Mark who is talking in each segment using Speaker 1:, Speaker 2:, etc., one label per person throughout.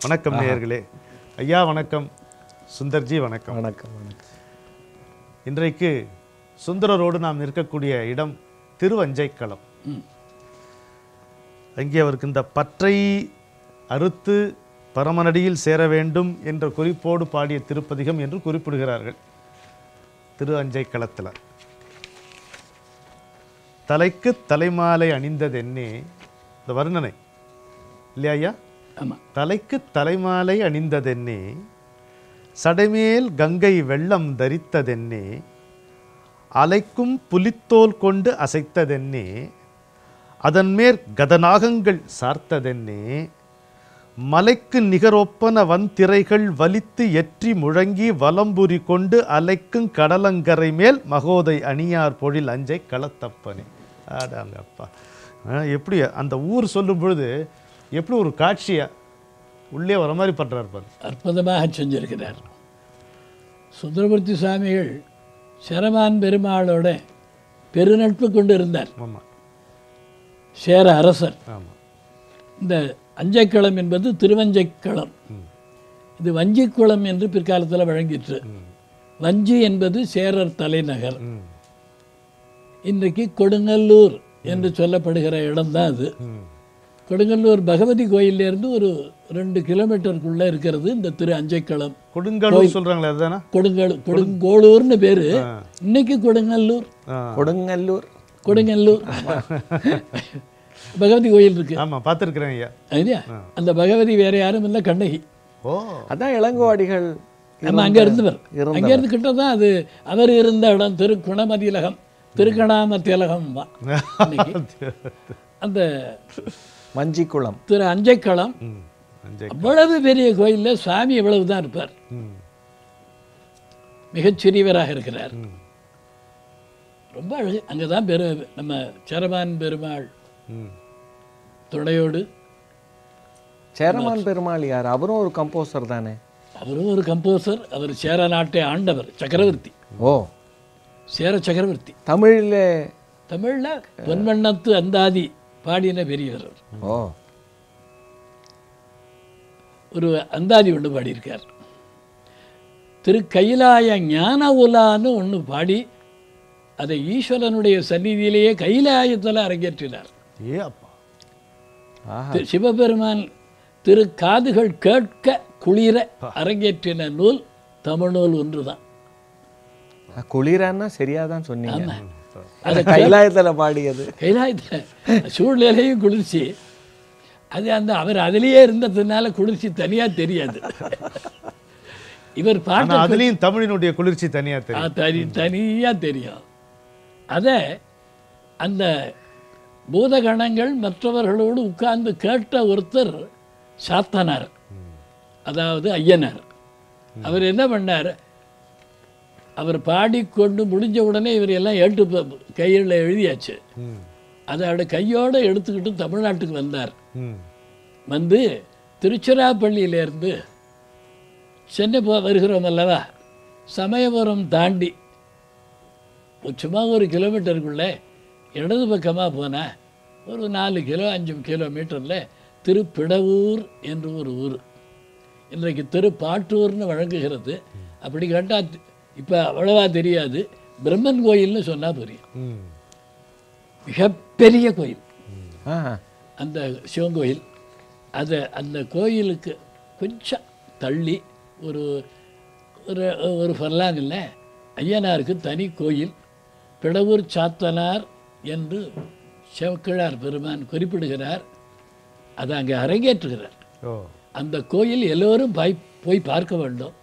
Speaker 1: வணக்கம் நேயர்களே ஐயா வணக்கம் சுந்தர்ஜி வணக்கம்
Speaker 2: வணக்கம் வணக்கம்
Speaker 1: இன்றைக்கு சுந்தரரோடு நாம் நிற்கக்கூடிய இடம் திருவஞ்சைக்களம் அங்கே அவருக்கு இந்த பற்றை அறுத்து பரமனடியில் சேர வேண்டும் என்ற குறிப்போடு பாடிய திருப்பதிகம் என்று குறிப்பிடுகிறார்கள் திரு அஞ்சைக்களத்தில் தலைக்கு தலைமாலை அணிந்ததென்னே இந்த வர்ணனை இல்லையா ஐயா
Speaker 3: ஆமாம்
Speaker 1: தலைக்கு தலைமாலை அணிந்ததென்னே சடைமேல் கங்கை வெள்ளம் தரித்ததென்னே அலைக்கும் புலித்தோல் கொண்டு அசைத்ததென்னே அதன்மேற் கதநாகங்கள் சார்த்ததென்னே மலைக்கு நிகரொப்பன வன்திரைகள் வலித்து எற்றி முழங்கி வலம்புரி கொண்டு அலைக்கும் கடலங்கரை மேல் மகோதை அணியார் பொழில் அஞ்சை களத்தப்பனே ஆடாங்க அப்பா ஆ, எப்படி அந்த ஊர் சொல்லும் பொழுது எப்படி ஒரு காட்சியை உள்ளே வர மாதிரி பண்ணுறாரு பாரு
Speaker 3: அற்புதமாக செஞ்சிருக்கிறார் சுந்தரமூர்த்தி சுவாமிகள் சரமான் பெருமாளோட பெருநட்பு கொண்டு இருந்தார்
Speaker 1: ஆமாம்
Speaker 3: சேர அரசர்
Speaker 1: ஆமாம்
Speaker 3: இந்த அஞ்சைக்களம் என்பது திருவஞ்சைக்களம் இது வஞ்சிக்குளம் என்று பிற்காலத்தில் வழங்கிற்று வஞ்சி என்பது சேரர் தலைநகர்
Speaker 1: ம்
Speaker 3: இன்றைக்கு கொடுங்கல்லூர் என்று சொல்லப்படுகிற இடம்தான் அது
Speaker 1: ம்
Speaker 3: கொடுங்கல்லூர் பகவதி கோயிலிருந்து ஒரு ரெண்டு கிலோமீட்டருக்குள்ளே இருக்கிறது இந்த திரு அஞ்சைக்களம்
Speaker 1: கொடுங்கலூர் சொல்கிறாங்களே அதுதானே
Speaker 3: கொடுங்கல் கொடுங்கோளூர்னு பேர்
Speaker 1: ஆ.
Speaker 3: இன்னைக்கு கொடுங்கல்லூர்
Speaker 1: ஆ
Speaker 2: கொடுங்கல்லூர்
Speaker 3: கொடுங்கல்லூர் பகவதி கோயில் இருக்கு
Speaker 1: ஆமாம் பார்த்துருக்குறேன் ஐயா
Speaker 3: ஐயா அந்த பகவதி வேற யாரும் இல்லை கண்ணகி
Speaker 1: ஓ
Speaker 2: அதான் இளங்கோவாடிகள்
Speaker 3: நம்ம அங்கே இருந்தவர்
Speaker 2: இருந்தவர்.
Speaker 3: அங்கே இருந்து கிட்ட தான் அது அவர் இருந்த இடம் திரு குணமதிலகம் திருக்கணாம திலகம் தான் இன்னைக்கு. அந்த
Speaker 2: வஞ்சிக்குளம்
Speaker 3: திரு அஞ்சைக்களம்
Speaker 1: ம் அஞ்சை
Speaker 3: அவ்வளவு பெரிய கோயிலில் சுவாமி இவ்வளவு தான் இருப்பார்
Speaker 1: ம்
Speaker 3: மிகச் சிறியவராக இருக்கிறார்
Speaker 1: ம்
Speaker 3: ரொம்ப அழகு அங்கே தான் பெரு நம்ம சரபான் பெருமாள்
Speaker 1: ம்
Speaker 3: துணையோடு
Speaker 2: சேரமான் பெருமாள் யார் அவரும் ஒரு கம்போசர் தானே
Speaker 3: அவரும் ஒரு கம்போசர் அவர் சேர நாட்டை ஆண்டவர் சக்கரவர்த்தி
Speaker 2: ஓ
Speaker 3: சேர சக்கரவர்த்தி
Speaker 2: தமிழில்
Speaker 3: தமிழில் பொன்வண்ணத்து அந்தாதி பாடின பெரியவர் அவர்.
Speaker 2: ஓ
Speaker 3: ஒரு அந்தாதி ஒன்று பாடியிருக்கார் திரு கைலாய ஞான உலான்னு ஒன்று பாடி அதை ஈஸ்வரனுடைய சந்நிதியிலேயே கைலாயத்தில் அரங்கேற்றினார்
Speaker 1: ஏ அப்பா
Speaker 2: ஆஹா
Speaker 3: திரு சிவபெருமான் திரு காதுகள் கேட்க குளிர அரங்கேற்றின நூல் தமிழ் நூல் ஒன்று தான்
Speaker 2: குளிரான்னா சரியா தான் சொன்னீங்க
Speaker 3: ஆமாம்
Speaker 2: அது கைலாயத்துல பாடியது
Speaker 3: கைலாயத்தில் சூழ்நிலையும் குளிர்ச்சி அது அந்த அவர் அதிலேயே இருந்ததுனால குளிர்ச்சி தனியாக தெரியாது இவர் பாட்டு
Speaker 1: ஆனால் அதுலேயும் தமிழினுடைய குளிர்ச்சி தனியாக தெரியும்
Speaker 3: ஆ, தனி தனியாக தெரியும் அதை அந்த பூதகணங்கள் மற்றவர்களோடு உட்கார்ந்து கேட்ட ஒருத்தர் சாத்தனார் அதாவது ஐயனார் அவர் என்ன பண்ணார் அவர் பாடிக்கொண்டு முடிஞ்ச உடனே இவர் எல்லாம் ஏட்டு ப- கையில் எழுதியாச்சு
Speaker 1: ம்
Speaker 3: அதை அவருடைய கையோடு எடுத்துக்கிட்டு தமிழ்நாட்டுக்கு வந்தார்
Speaker 1: ம்
Speaker 3: வந்து திருச்சிராப்பள்ளியிலேருந்து சென்னை போ வருகிறோம் அல்லவா சமயபுரம் தாண்டி ஒரு சும்மா ஒரு கிலோமீட்டருக்குள்ளே இடது பக்கமாக போனால் ஒரு நாலு கிலோ அஞ்சு கிலோமீட்டரில் திருப்பிடவூர் என்று ஒரு ஊர் இன்றைக்கு திருப்பாட்டூர்னு வழங்குகிறது அப்படி கேட்டால் இப்போ அவ்வளவா தெரியாது பிரம்மன் கோயில்னு சொன்னால் புரியும்
Speaker 1: ம்
Speaker 3: மிகப்பெரிய கோயில்
Speaker 2: ஆஹா
Speaker 3: அந்த சிவன் கோயில் அது அந்த கோயிலுக்கு கொஞ்சம் தள்ளி ஒரு ஒரு ஒரு ஃபர்லாங் இல்லை ஐயனாருக்கு தனி கோயில் பிடவூர் சாத்தனார் என்று செவக்கிழார் பெருமான் குறிப்பிடுகிறார் அதை அங்கே அரங்கேற்றுகிறார்
Speaker 1: ஓ
Speaker 3: அந்த கோயில் எல்லோரும் போய் போய் பார்க்க வேண்டும்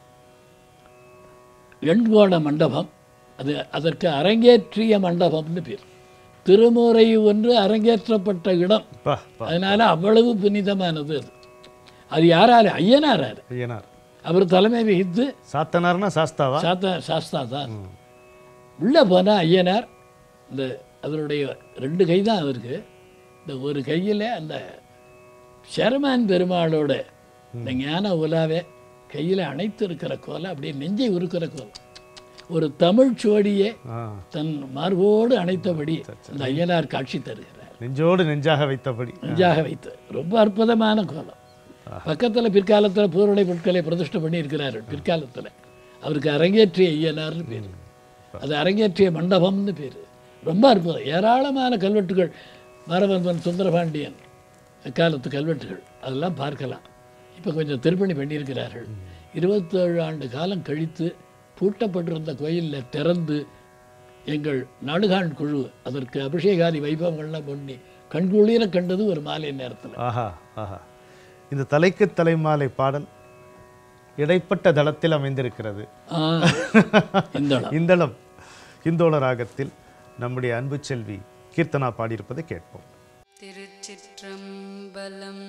Speaker 3: எண்கோண மண்டபம் அது அதற்கு அரங்கேற்றிய மண்டபம்னு பேர் திருமுறை ஒன்று அரங்கேற்றப்பட்ட இடம்
Speaker 1: பா பா
Speaker 3: அதனால அவ்வளவு புனிதமானது அது அது யாரால ஐயனாரார்
Speaker 1: ஐயனார்
Speaker 3: அவர் தலைமை வகித்து
Speaker 1: சாத்தனார்னா சாஸ்தாவா
Speaker 3: சாத்தா சாஸ்தா தான் உள்ளே போனால் ஐயனார் இந்த அவருடைய ரெண்டு கை தான் அவருக்கு இந்த ஒரு கையில் அந்த சரமான் பெருமாளோட இந்த ஞான உலாவை கையில் அணைத்து இருக்கிற கோலை அப்படியே நெஞ்சை உருக்கிற கோலம் ஒரு தமிழ் சுவடியே
Speaker 1: ஆ
Speaker 3: தன் மார்போடு அணைத்தபடி அந்த ஐயனார் காட்சி தருகிறார்
Speaker 1: நெஞ்சோடு நெஞ்சாக வைத்தபடி
Speaker 3: நெஞ்சாக வைத்து ரொம்ப அற்புதமான கோலம் பக்கத்தில் பிற்காலத்தில் பூர்வடை பொருட்களை பிரதிஷ்டை பண்ணி இருக்கிறார்கள் பிற்காலத்தில் அவருக்கு அரங்கேற்றிய ஐயனார்னு பேர் அது அரங்கேற்றிய மண்டபம்னு பேர் ரொம்ப அற்புதம் ஏராளமான கல்வெட்டுகள் மாரவர்மன் சுந்தரபாண்டியன் காலத்து கல்வெட்டுகள் அதெல்லாம் பார்க்கலாம் இப்போ கொஞ்சம் திருப்பணி பண்ணியிருக்கிறார்கள் இருபத்தேழு ஆண்டு காலம் கழித்து பூட்டப்பட்டிருந்த கோயிலில் திறந்து எங்கள் நாடுகாண் குழு அதற்கு அபிஷேகாதி வைபவங்கள்லாம் பண்ணி கண்குளிர கண்டது ஒரு மாலை நேரத்தில்
Speaker 1: ஆஹா ஆஹா இந்த தலைக்கு தலைமாலை பாடல் இடைப்பட்ட தளத்தில் அமைந்திருக்கிறது
Speaker 3: இந்த
Speaker 1: இந்தளம் இந்தோள ராகத்தில் நம்முடைய அன்பு செல்வி கீர்த்தனா பாடியிருப்பதை கேட்போம்
Speaker 4: திருச்சிற்றம்பலம்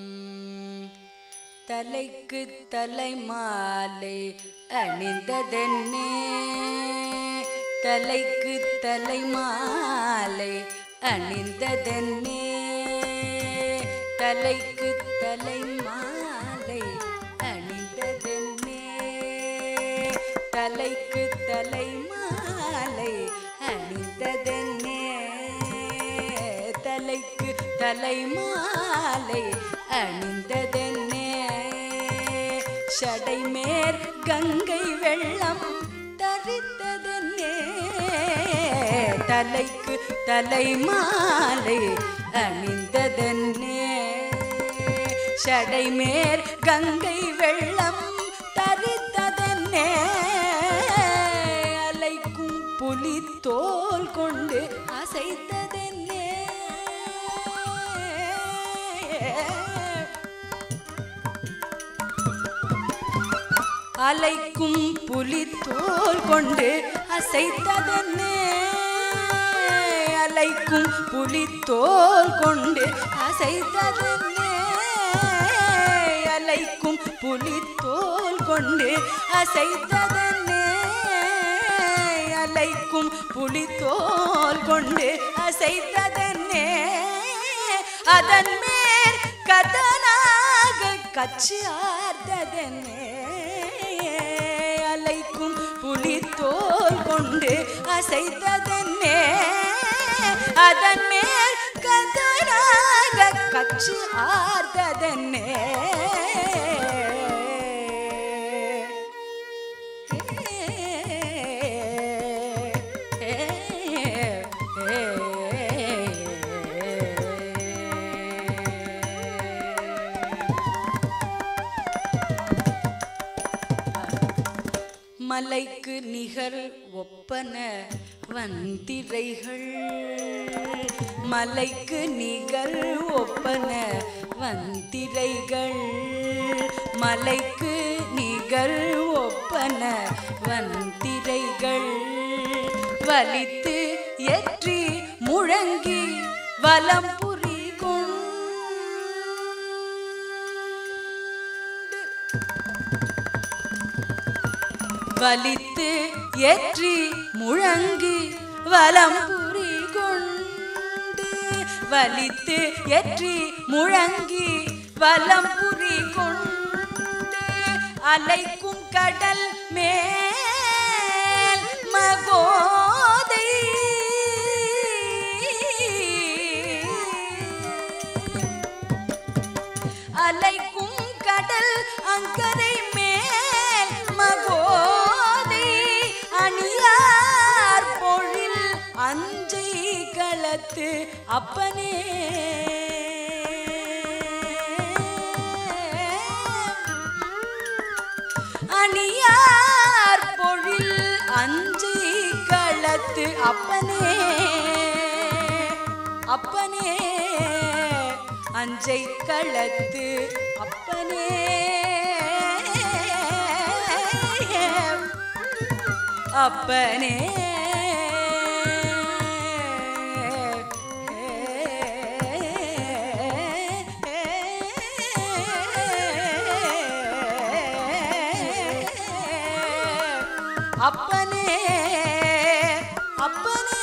Speaker 4: தலைக்கு தலை மாலை அணிந்ததென்னே தலைக்கு தலை மாலை அணிந்ததென்னே தலைக்கு தலை மாலை அணிந்ததென்னே தலைக்கு தலை மாலை அணிந்ததென்னே தலைக்கு தலை மாலை அணிந்ததென்னே சடைமேற் கங்கை வெள்ளம் தரித்ததென்னே தலைக்கு தலை மாலை அணிந்ததென்னே சடைமேற் கங்கை வெள்ளம் தரித்ததென்னே அலைக்கும் புலி தோல் கொண்டு அசைத்ததென்னே அலைக்கும் புலி தோல் கொண்டு அசைத்ததென்னே அலைக்கும் புலி தோல் கொண்டு அசைத்ததென்னே அலைக்கும் புலி தோல் கொண்டு அசைத்ததென்னே அலைக்கும் புலி தோல் கொண்டு அசைத்ததென்னே அதன் மேற் கதனாக கச்சி ஆர்த்ததென்னே அலைக்கும் புலி தோல் கொண்டு அசைத்ததென்னே அதன் மேல் கதனாக கச்சி ஆர்த்ததென்னே மலைக்கு நிகர் ஒப்பன வந்திரைகள் மலைக்கு நிகர் ஒப்பன வந்திரைகள் மலைக்கு நிகர் ஒப்பன வந்திரைகள் வலித்து எற்றி முழங்கி வலம் புரி கொண்டு வலித்து ஏற்றி முழங்கி வலம்புரி கொண்டு வலித்து ஏற்றி முழங்கி வலம்புரி கொண்டு அலைக்கும் கடல் மேல் மகோதை அலைக்கும் கடல் அங்கரை மேல் மகோதை அணியார் பொழில் அஞ்சை களத்து அப்பனே அணியார் பொழில் அஞ்சை களத்து அப்பனே அப்பனே அஞ்சை களத்து அப்பனே அப்பனே அப்பனே அப்பனே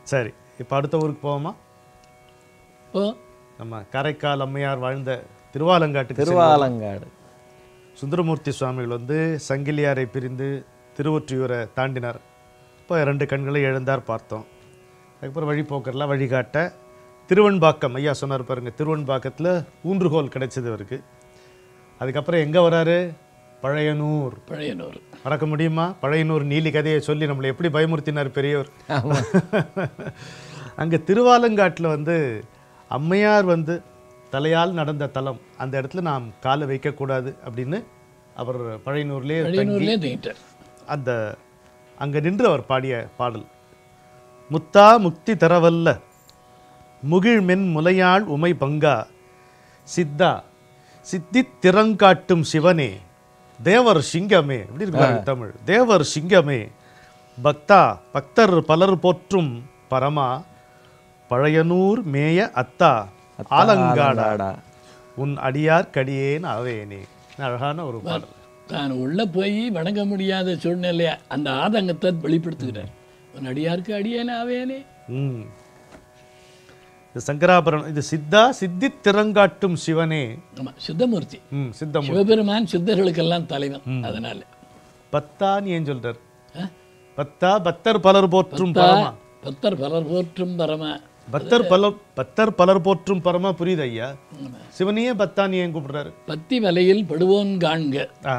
Speaker 1: சரி இப்போ அடுத்த ஊருக்கு போவோமா
Speaker 3: இப்போ
Speaker 1: நம்ம காரைக்கால் அம்மையார் வாழ்ந்த திருவாலங்காட்டுக்கு செல்வோம்.
Speaker 2: திருவாலங்காடு
Speaker 1: சுந்தரமூர்த்தி சுவாமிகள் வந்து சங்கிலியாரை பிரிந்து திருவொற்றியூரை தாண்டினார் இப்போ ரெண்டு கண்களை இழந்தார் பார்த்தோம் அதுக்கப்புறம் வழிபோக்கர்லாம் வழிகாட்ட திருவன்பாக்கம் ஐயா சொன்னார் பாருங்க திருவன்பாக்கத்தில் ஊன்றுகோல் கிடைச்சது அவருக்கு அதுக்கப்புறம் எங்கே வராரு பழையனூர்
Speaker 3: பழையனூர்
Speaker 1: மறக்க முடியுமா பழையனூர் நீலி கதையை சொல்லி நம்மளை எப்படி பயமுறுத்தினார் பெரியவர் அங்கே திருவாலங்காட்டில் வந்து அம்மையார் வந்து தலையால் நடந்த தலம் அந்த இடத்துல நாம் காலை வைக்கக்கூடாது அப்படின்னு அவர் பழையனூர்லேயே தங்கி
Speaker 3: பழையனூர்லேயே தங்கிட்டார்
Speaker 1: அந்த அங்கே நின்று அவர் பாடிய பாடல் முத்தா முக்தி தரவல்ல முகிழ் மென் முலையாள் உமை பங்கா சித்தா சித்தி திறங்காட்டும் சிவனே தேவர் சிங்கமே எப்படி இருக்கு பாருங்க தமிழ் தேவர் சிங்கமே பக்தா பக்தர் பலர் போற்றும் பரமா பழையனூர் மேய அத்தா ஆலங்காடா
Speaker 2: ஆலங்காடா.
Speaker 1: உன் அடியார் கடியேன் ஆவேனே அழகான ஒரு பாடல்
Speaker 3: தான் உள்ள போய் வணங்க முடியாத சூழ்நிலையை அந்த ஆதங்கத்தை வெளிப்படுத்துகிறார் உன் அடியாருக்கு அடியேன் ஆவேனே
Speaker 1: ம் இது சங்கராபரணம் இது சித்தா சித்தி திறங்காட்டும் சிவனே
Speaker 3: ஆமா சித்தமூர்த்தி
Speaker 1: ம் சித்தம்
Speaker 3: சிவபெருமான் சித்தர்களுக்கெல்லாம் தலைவன் அதனால
Speaker 1: பத்தான்னு ஏன் சொல்றார்
Speaker 3: ஆ?
Speaker 1: பத்தா பத்தர் பலர் போற்றும்
Speaker 3: பத்தா,
Speaker 1: பரமா
Speaker 3: பத்தர் பலர் போற்றும் பரம
Speaker 1: பத்தர் பலர் பத்தர் பலர் போற்றும் பரமா புரியுது ஐயா சிவனையே பத்தான்னு ஏன் கூப்பிடுறாரு
Speaker 3: பத்தி வலையில் படுவோன் காண்க
Speaker 1: ஆ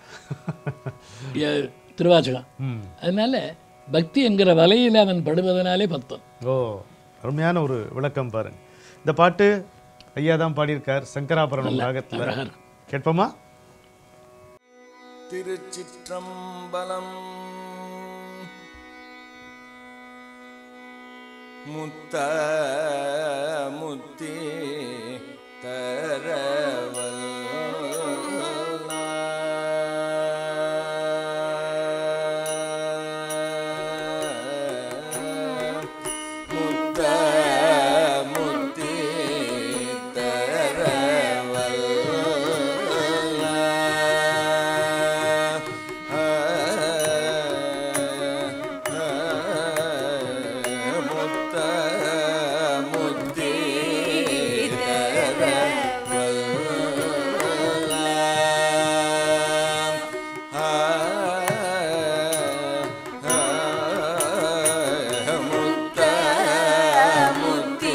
Speaker 3: எ- திருவாசகம்
Speaker 1: ம்
Speaker 3: அதனால பக்தி என்கிற வலையில் அவன் படுவதனாலே பத்தன்
Speaker 1: ஓ அருமையான ஒரு விளக்கம் பாருங்க இந்த பாட்டு ஐயா தான் பாடியிருக்கார் சங்கராபரணம் ராகத்தில்
Speaker 3: அழகா இருக்கும்.
Speaker 1: கேட்போமா
Speaker 5: திருச்சிற்றம்பலம் முத்த முத்தி தரவல் முத்த முத்தி முத்த முத்தி முத்த முத்தி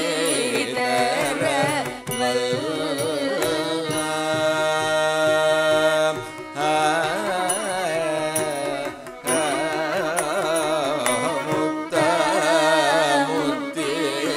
Speaker 5: முத்த முத்தி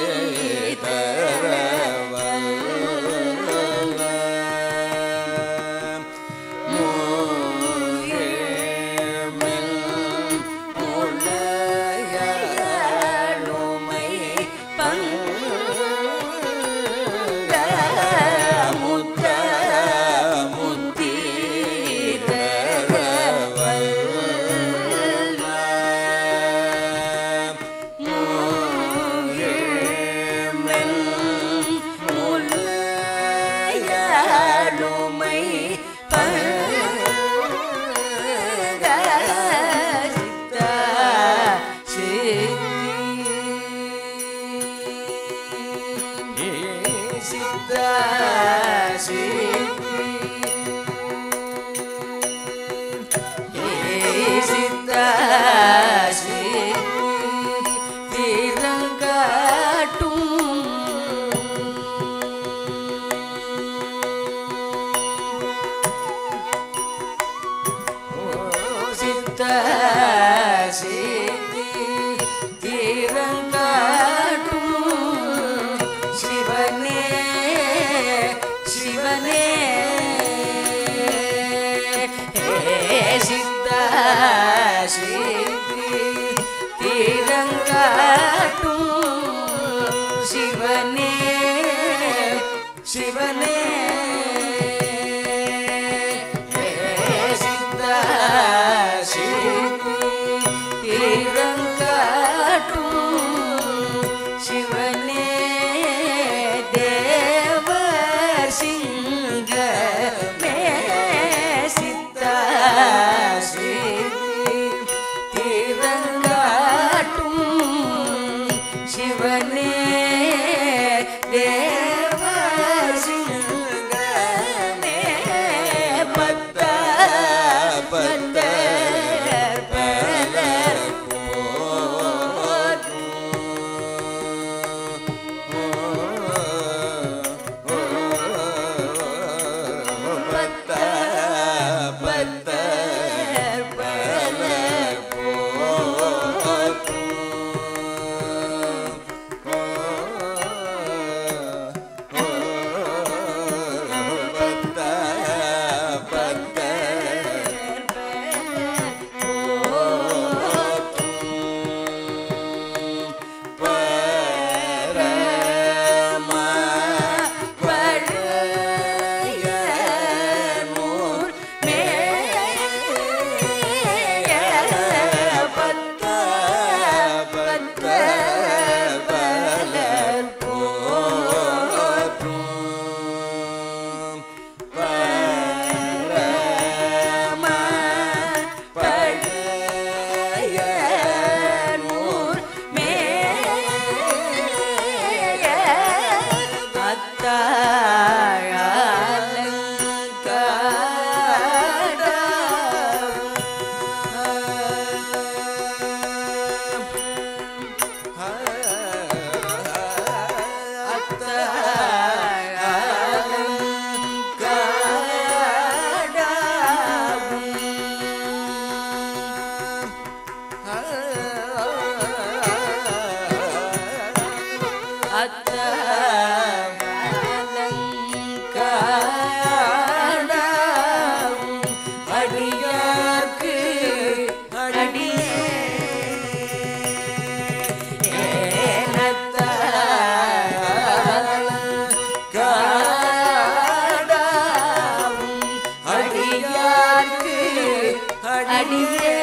Speaker 4: சிவனே சிவனே சித்தா சித்தி தீரங்காட்டும் சிவனே சிவனே சித்தா சித்தி தீரங்காட்டும் சிவனே தேவ சிங்கமே சித்தா சித்தி தீரங்காட்டும் அடியார்க்கு அடியே அடியார்க்கு அடியே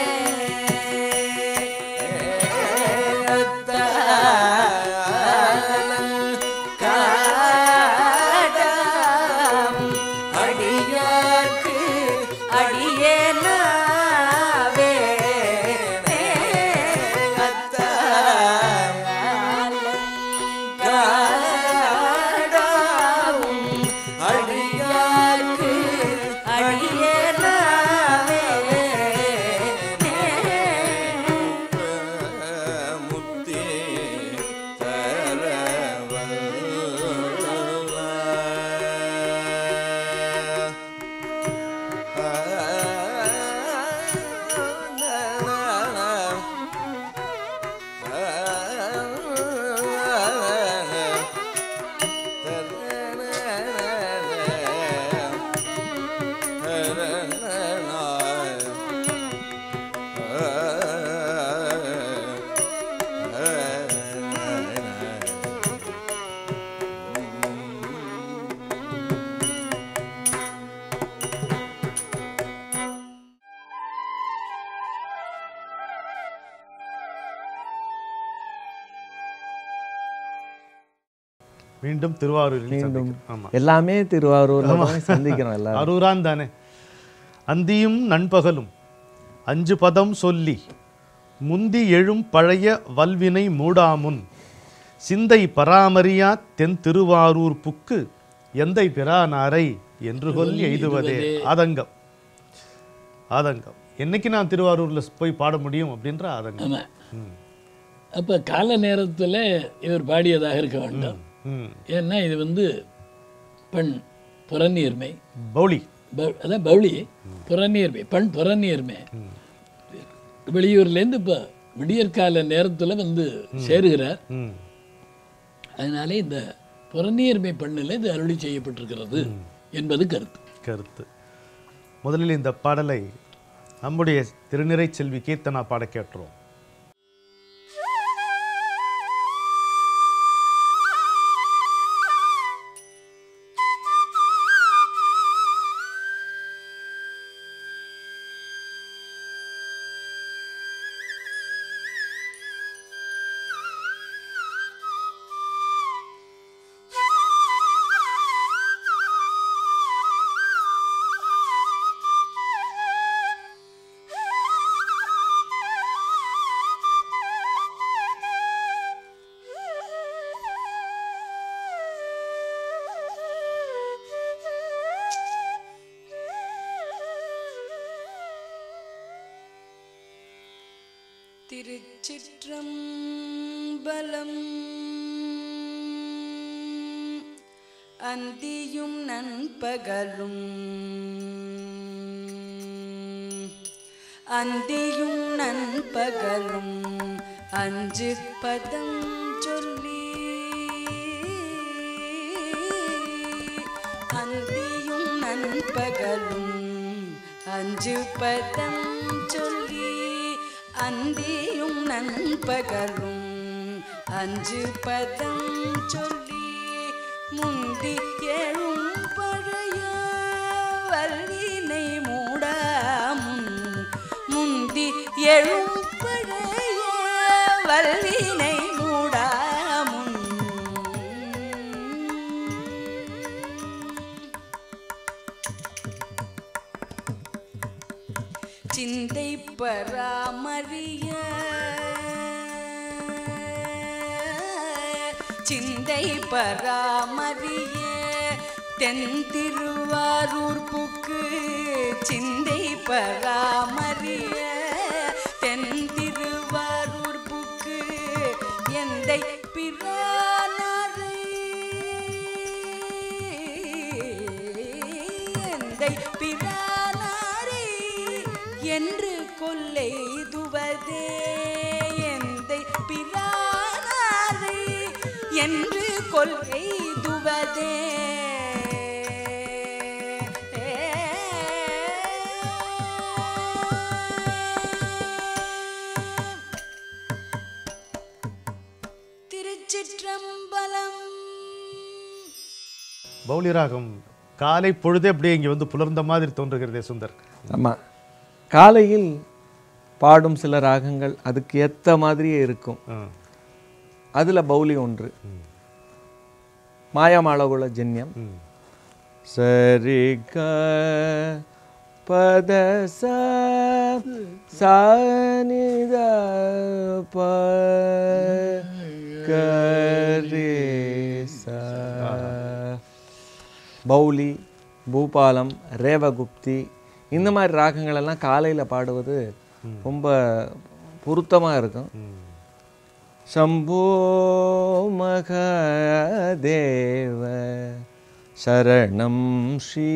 Speaker 4: அடியார்க்கு அடியேனாவே காடாவும் அடியார்க்கு அடியேனாவே
Speaker 5: முத்தி
Speaker 1: மீண்டும் திருவாரூரில்
Speaker 2: மீண்டும்
Speaker 1: சந்திக்கிறோம். ஆமா
Speaker 2: எல்லாமே திருவாரூர்ல போய் சந்திக்கிறோம் எல்லாரும்
Speaker 1: அரூரான் தானே அந்தியும் நண்பகலும் அஞ்சு பதம் சொல்லி முந்தி எழும் பழைய வல்வினை மூடாமுன் சிந்தை பராமரியா தென் திருவாரூர் புக்கு எந்தை பிரானாரை என்று கொல் எய்துவதே ஆதங்கம் ஆதங்கம் என்னைக்கு நான் திருவாரூர்ல போய் பாட முடியும் அப்படின்ற ஆதங்கம்
Speaker 3: ஆமாம் அப்போ கால நேரத்தில் இவர் பாடியதாக இருக்க வேண்டும்
Speaker 1: ம்.
Speaker 3: ஏன்னா இது வந்து பெண் புறநீர்மை
Speaker 1: பௌளி
Speaker 3: ப- அதான் பவுளி புறநீர்மை பெண் புறநீர்மை வெளியூர்லேருந்து இப்போ விடியற்கால நேரத்தில் வந்து சேருகிறார்
Speaker 1: ம்.
Speaker 3: அதனாலே இந்த புறநீர்மை பெண்ணில் இது அருளி செய்யப்பட்டிருக்கிறது என்பது கருத்து
Speaker 1: கருத்து முதலில் இந்த பாடலை நம்முடைய திருநிறை செல்வி கீர்த்தனா பாட கேட்டுருவோம்
Speaker 4: திருச்சிற்றம்பலம் அந்தியும் நண்பகலும் அந்தியும் நண்பகலும் அஞ்சு பதம் சொல்லி அந்தியும் நண்பகலும் அஞ்சு பதம் சொல்லி அந்தியும் நண்பகலும் அஞ்சு பதம் சொல்லி முந்தி எழும் பழைய வல்லினை மூடாமுன் முந்தி எழும் பழைய வல்லினை மூடாமுன் சிந்தை பராமரிய சிந்தை பராமரிய தென் திருவாரூர் புக்கு சிந்தை பராமரிய தென் திருவாரூர் புக்கு எந்தை பிரானரை எந்தை பிரானாரே என்று கொல்லை துவதே எந்தை பிரானாரே என்று கொல்லை துவதே திருச்சிற்றம்பலம்
Speaker 1: பௌளி ராகம் காலை பொழுதே அப்படியே இங்கே வந்து புலர்ந்த மாதிரி தோன்றுகிறதே சுந்தர்
Speaker 2: ஆமாம் காலையில் பாடும் சில ராகங்கள் அதுக்கு ஏத்த மாதிரியே இருக்கும்
Speaker 1: ஆ.
Speaker 2: அதுல பௌலி ஒன்று மாயாமாளகுல ஜன்யம்
Speaker 1: ம்.
Speaker 2: சரி க பத ச சானித ப கரி ச பௌலி பூபாலம் ரேவகுப்தி இந்த மாதிரி ராகங்கள் எல்லாம் காலையில பாடுவது ரொம்ப பொருத்தமா இருக்கும்
Speaker 1: ம்.
Speaker 2: शम्भो महदेव शरणं श्री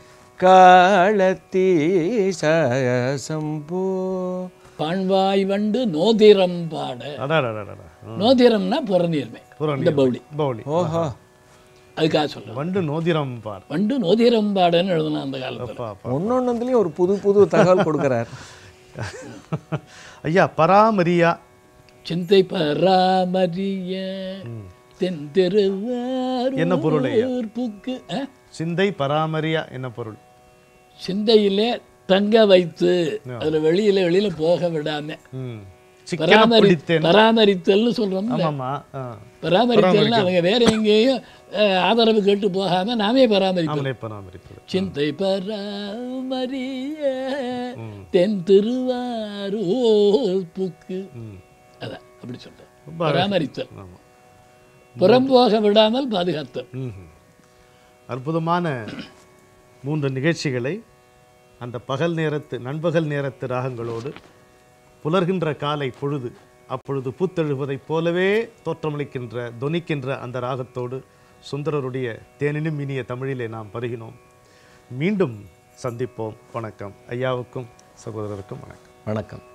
Speaker 2: काळतीश शम्भो
Speaker 3: பாண்வாய் வண்டு நோதிரம் பாட
Speaker 1: அடாடாடாடா. ஆ.
Speaker 3: நோதிரம்னா புறநீர்மை
Speaker 1: புறநீர்.
Speaker 3: இந்த பவுளி
Speaker 1: பௌளி
Speaker 2: ஓஹோ
Speaker 3: அதுக்காக சொல்றேன்
Speaker 1: வண்டு நோதிரம் பார்
Speaker 3: வண்டு நோதிரம் பாடன்னு எழுதுனா அந்த காலத்துல
Speaker 1: அப்பா அப்பா
Speaker 2: ஒன்னொன்னுலயும் ஒரு புது புது தகவல் கொடுக்குறார்
Speaker 1: ஐயா பராமரியா
Speaker 3: சிந்தை பராமரிய தென் திருவாரூர்
Speaker 1: என்ன பொருள் ஐயா?
Speaker 3: புக்கு ஆ?
Speaker 1: சிந்தை பராமரியா என்ன பொருள்
Speaker 3: சிந்தையிலே தங்க வைத்து அதுல வெளியில வெளியில போக விடாம
Speaker 1: ம். சிக்கன
Speaker 3: பராமரி
Speaker 1: பிடித்தேன்
Speaker 3: பராமரித்தல்னு சொல்றோம்
Speaker 1: ஆமாமா ஆ.
Speaker 3: பராமரித்தல்னு அவங்க வேற எங்கேயும் அஹ், ஆதரவு கேட்டு போகாம நாமே பராமரிப்போம்
Speaker 1: நாமளே பராமரிப்பது
Speaker 3: சிந்தை பராமரிய தென் திருவாரூர் புக்கு
Speaker 1: ம்.
Speaker 3: அதான் அப்படி சொல்றேன்
Speaker 1: ரொம்ப அழகு.
Speaker 3: பராமரித்தல்
Speaker 1: ஆமா
Speaker 3: புறம் போக விடாமல் பாதுகாத்தல்
Speaker 1: ம்ஹும். அற்புதமான மூன்று நிகழ்ச்சிகளை அந்த பகல் நேரத்து நண்பகல் நேரத்து ராகங்களோடு புலர்கின்ற காலை பொழுது அப்பொழுது பூத்தெழுவதைப் போலவே தோற்றமளிக்கின்ற தொனிக்கின்ற அந்த ராகத்தோடு சுந்தரருடைய தேனினும் இனிய தமிழிலே நாம் பருகினோம் மீண்டும் சந்திப்போம் வணக்கம் ஐயாவுக்கும் சகோதரருக்கும் வணக்கம்
Speaker 2: வணக்கம்